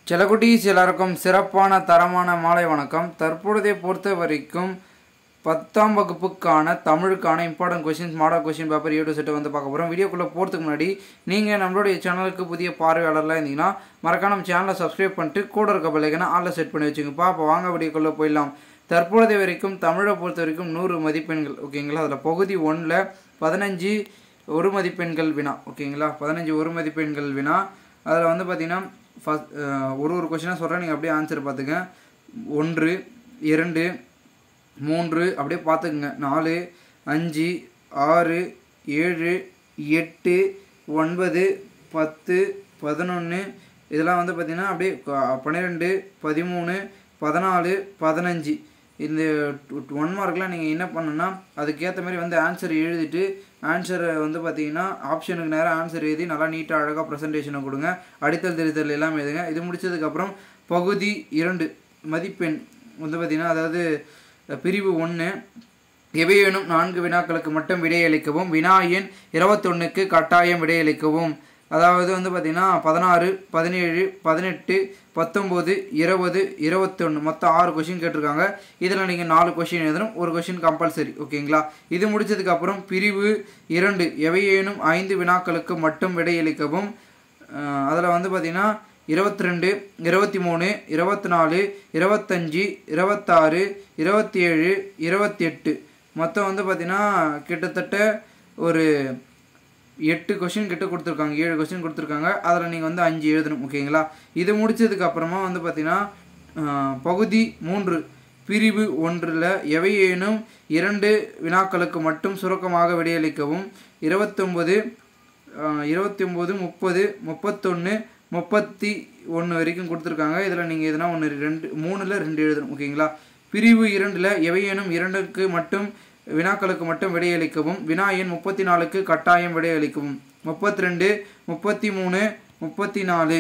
செலகுட்டீஸ் எல்லாருக்கும் சிறப்பான தரமான மாலை வணக்கம் தற்பொழுதை பொறுத்த வரைக்கும் பத்தாம் வகுப்புக்கான தமிழுக்கான important questions model question paper A to செட்டை வந்து பார்க்க போகிறோம் வீடியோக்குள்ளே போகிறதுக்கு முன்னாடி நீங்கள் நம்மளுடைய சேனலுக்கு புதிய பார்வையாளர்லாம் இருந்தீங்கன்னா மறக்காம நம்ம சேனலை சப்ஸ்கிரைப் பண்ணிட்டு கூட இருக்க பிள்ளைங்கன்னா ஆளில் செட் பண்ணி வச்சுங்கப்பா அப்போ வாங்க வீடியோக்குள்ளே போயிடலாம் தற்பொழுது வரைக்கும் தமிழை பொறுத்த வரைக்கும் நூறு மதிப்பெண்கள் ஓகேங்களா அதில் பகுதி ஒன்றில் பதினஞ்சு ஒரு மதிப்பெண்கள் வினா ஓகேங்களா பதினஞ்சு ஒரு மதிப்பெண்கள் வினா அதில் வந்து பார்த்தீங்கன்னா ஃபஸ்ட் ஒரு ஒரு கொஷினாக சொல்கிறேன் நீங்கள் அப்படியே ஆன்சர் பார்த்துங்க ஒன்று இரண்டு மூன்று அப்படியே பார்த்துக்குங்க நாலு அஞ்சு ஆறு ஏழு எட்டு ஒன்பது பத்து பதினொன்று இதெல்லாம் வந்து பார்த்திங்கன்னா அப்படியே க- பன்னிரெண்டு பதிமூணு பதினாலு பதினஞ்சு இந்த ஒன் மார்க்லாம் நீங்கள் என்ன பண்ணணும்னா அதுக்கேற்ற மாதிரி வந்து ஆன்சர் எழுதிட்டு ஆன்சரை வந்து பார்த்தீங்கன்னா ஆப்ஷனுக்கு நேரம் ஆன்சர் எழுதி நல்லா நீட்டாக அழகாக ப்ரெசன்டேஷனை கொடுங்க அடித்தல் திருத்தல் எல்லாம் எழுதுங்க இது முடிச்சதுக்கப்புறம் பகுதி இரண்டு மதிப்பெண் வந்து பார்த்திங்கன்னா அதாவது பிரிவு ஒன்று எவையேனும் நான்கு வினாக்களுக்கு மட்டும் விடையளிக்கவும் வினா எண் இருபத்தொன்னுக்கு கட்டாயம் விடையளிக்கவும் அதாவது வந்து பார்த்திங்கன்னா பதினாறு பதினேழு பதினெட்டு பத்தொம்போது இருபது இருபத்தொன்று மொத்தம் ஆறு கொஷின் கேட்டிருக்காங்க இதில் நீங்கள் நாலு கொஷின் எழுதணும் ஒரு கொஷின் கம்பல்சரி ஓகேங்களா இது முடிச்சதுக்கப்புறம் பிரிவு இரண்டு எவையேனும் ஐந்து வினாக்களுக்கு மட்டும் விடையளிக்கவும் அதில் வந்து பார்த்திங்கன்னா இருபத்தி ரெண்டு இருபத்தி மூணு இருபத்தி நாலு இருபத்தஞ்சி இருபத்தாறு இருபத்தி ஏழு இருபத்தி எட்டு மொத்தம் வந்து பார்த்திங்கன்னா கிட்டத்தட்ட ஒரு எட்டு கொஷின் கிட்ட கொடுத்துருக்காங்க ஏழு கொஷின் கொடுத்துருக்காங்க அதில் நீங்கள் வந்து அஞ்சு எழுதணும் ஓகேங்களா இது முடிச்சதுக்கு அப்புறமா வந்து பார்த்தீங்கன்னா ஆஹ், பகுதி மூன்று பிரிவு ஒன்றில் எவையேனும் இரண்டு வினாக்களுக்கு மட்டும் சுருக்கமாக விடையளிக்கவும் இருபத்தொம்பது இருபத்தி ஒம்பது முப்பது முப்பத்தொன்று முப்பத்தி ஒன்று வரைக்கும் கொடுத்துருக்காங்க இதில் நீங்கள் எதுனா ஒன்று ரெண்டு மூணில் ரெண்டு எழுதணும் ஓகேங்களா பிரிவு இரண்டில் எவையேனும் இரண்டுக்கு மட்டும் வினாக்களுக்கு மட்டும் விடையளிக்கவும் வினா எண் முப்பத்தி நாலுக்கு கட்டாயம் விடையளிக்கவும் முப்பத்தி ரெண்டு முப்பத்தி மூணு முப்பத்தி நாலு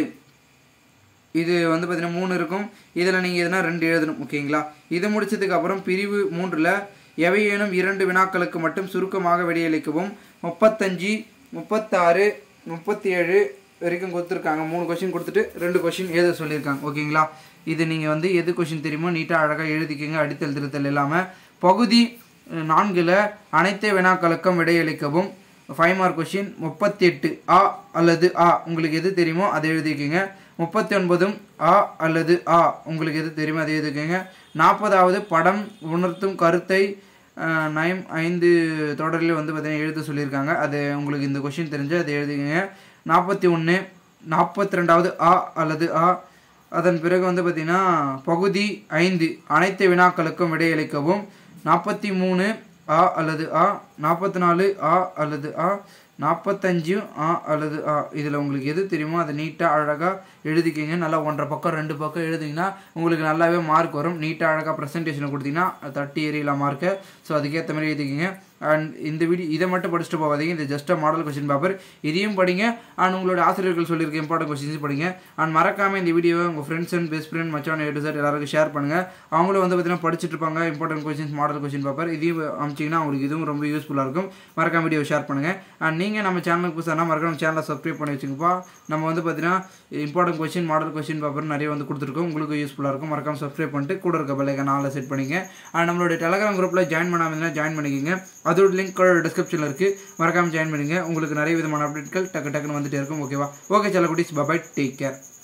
இது வந்து பார்த்தீங்கன்னா மூணு இருக்கும் இதில் நீங்கள் எதுனா ரெண்டு எழுதணும் ஓகேங்களா இது முடிச்சதுக்கு அப்புறம் பிரிவு மூன்றில் எவையேனும் இரண்டு வினாக்களுக்கு மட்டும் சுருக்கமாக விடையளிக்கவும் முப்பத்தஞ்சு முப்பத்தாறு முப்பத்தி ஏழு வரைக்கும் கொடுத்துருக்காங்க மூணு கொஷின் கொடுத்துட்டு ரெண்டு கொஷின் எழுத சொல்லியிருக்காங்க ஓகேங்களா இது நீங்கள் வந்து எது கொஷின் தெரியுமோ நீட்டாக அழகாக எழுதிக்கங்க அடித்தல் திருத்தல் இல்லாமல் பகுதி அஹ், நான்கில் அனைத்து வினாக்களுக்கும் விடையளிக்கவும் ஃபைவ் மார்க் கொஷின் முப்பத்தி எட்டு ஆ அல்லது ஆ உங்களுக்கு எது தெரியுமோ அதை எழுதிக்கங்க முப்பத்தி ஒன்பதும் ஆ அல்லது ஆ உங்களுக்கு எது தெரியுமோ அதை எழுதிக்கங்க நாற்பதாவது படம் உணர்த்தும் கருத்தை அஹ், நயம் ஐந்து தொடரில் வந்து பார்த்தீங்கன்னா எழுத சொல்லியிருக்காங்க அது உங்களுக்கு இந்த கொஷின் தெரிஞ்சு அதை எழுதிக்கங்க நாற்பத்தி ஒன்று நாற்பத்தி ரெண்டாவது ஆ அல்லது ஆ அதன் பிறகு வந்து பார்த்திங்கன்னா பகுதி ஐந்து அனைத்து வினாக்களுக்கும் விடையளிக்கவும் நாற்பத்தி மூணு ஆ அல்லது ஆ நாற்பத்தி நாலு ஆ அல்லது ஆ நாற்பத்தஞ்சு ஆ அல்லது ஆ இதில் உங்களுக்கு எது தெரியுமோ அதை நீட்டாக அழகாக எழுதிக்கிங்க நல்லா ஒன்றரை பக்கம் ரெண்டு பக்கம் எழுதிங்கன்னா உங்களுக்கு நல்லாவே மார்க் வரும் நீட்டாக அழகாக ப்ரெசன்டேஷனை கொடுத்தீங்கன்னா தட்டி எறியலாம் மார்க்கை ஸோ அதுக்கேற்ற மாதிரி எழுதிக்கிங்க அண்ட் இந்த வீடியோ இதை மட்டும் படிச்சுட்டு போகாதீங்க இது ஜஸ்ட் மாடல் கொஸ்டின் பேப்பர் இதையும் படிங்க அண்ட் உங்களோட ஆசிரியர்கள் சொல்லியிருக்க இம்பார்ட்டன்ட் கொஸ்டின்ஸ் படிங்க அண்ட் மறக்காமல் இந்த வீடியோவை உங்கள் ஃப்ரெண்ட்ஸ் அண்ட் பெஸ்ட் ஃப்ரெண்ட் மச்சான் எட்டு சார் எல்லாருக்கும் ஷேர் பண்ணுங்கள் அவங்களும் வந்து பார்த்தீங்கன்னா படிச்சுட்டு இருப்பாங்க important questions model question paper இதையும் அமிச்சிங்கன்னா அவங்களுக்கு இதுவும் ரொம்ப யூஸ்ஃபுல்லாக இருக்கும் மறக்காம வீடியோ ஷேர் பண்ணுங்கள் அண்ட் நீங்கள் நம்ம சேனலுக்கு புதுசாக மறக்காம சேனலை சப்ஸ்கிரைப் பண்ணி வச்சுங்கப்பா நம்ம வந்து பார்த்தீங்கன்னா important question model question paper நிறைய வந்து கொடுத்துருக்கோம் உங்களுக்கு யூஸ்ஃபுல்லாக இருக்கும் மறக்காம சப்ஸ்கிரைப் பண்ணிட்டு கூட இருக்க பெல்லைக்கன் நாளில் செட் பண்ணிங்க அண்ட் நம்மளுடைய டெலகிராம் குரூப்பில் ஜாயின் பண்ணாமல் இருந்தால் ஜாயின் பண்ணிக்கோங்க அதோட லிங்க் டிஸ்கிரிப்ஷனில் இருக்குது மறக்காம ஜாயின் பண்ணுங்க உங்களுக்கு நிறைய விதமான அப்டேட்கள் டக்கு டக்குன்னு வந்துட்டே இருக்கும் ஓகேவா ஓகே சில குட்டிஸ் பபாய் டேக் கேர்